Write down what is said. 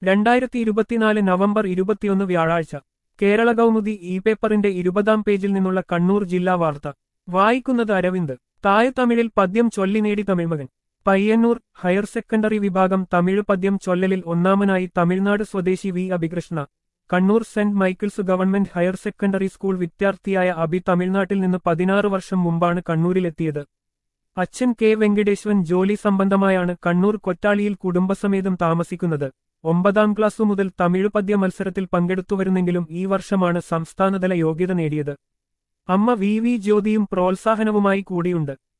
രണ്ടായിരത്തി ഇരുപത്തിനാല് നവംബർ ഇരുപത്തിയൊന്ന് വ്യാഴാഴ്ച കേരള കൗമുദി ഇ പേപ്പറിന്റെ ഇരുപതാം പേജിൽ നിന്നുള്ള കണ്ണൂർ ജില്ലാ വാർത്ത വായിക്കുന്നത് അരവിന്ദ് തായതമിഴിൽ പദ്യം ചൊല്ലി നേടി തമിഴ്മകൻ പയ്യന്നൂർ ഹയർ സെക്കൻഡറി വിഭാഗം തമിഴ് പദ്യം ചൊല്ലലിൽ ഒന്നാമനായി തമിഴ്നാട് സ്വദേശി V Abhikrishna Kannur Saint Michael's government higher secondary school വിദ്യാർത്ഥിയായ അഭി തമിഴ്നാട്ടിൽ നിന്ന് പതിനാറ് വർഷം മുമ്പാണ് കണ്ണൂരിലെത്തിയത് അച്ഛൻ കെ വെങ്കടേശ്വൻ ജോലി സംബന്ധമായാണ് കണ്ണൂർ കൊറ്റാളിയിൽ കുടുംബസമേതം താമസിക്കുന്നത് ഒമ്പതാം ക്ലാസ്സു മുതൽ തമിഴ് പദ്യ മത്സരത്തിൽ പങ്കെടുത്തുവരുന്നെങ്കിലും ഈ വർഷമാണ് സംസ്ഥാനതല യോഗ്യത നേടിയത് അമ്മ വി വി ജ്യോതിയും പ്രോത്സാഹനവുമായി കൂടിയുണ്ട്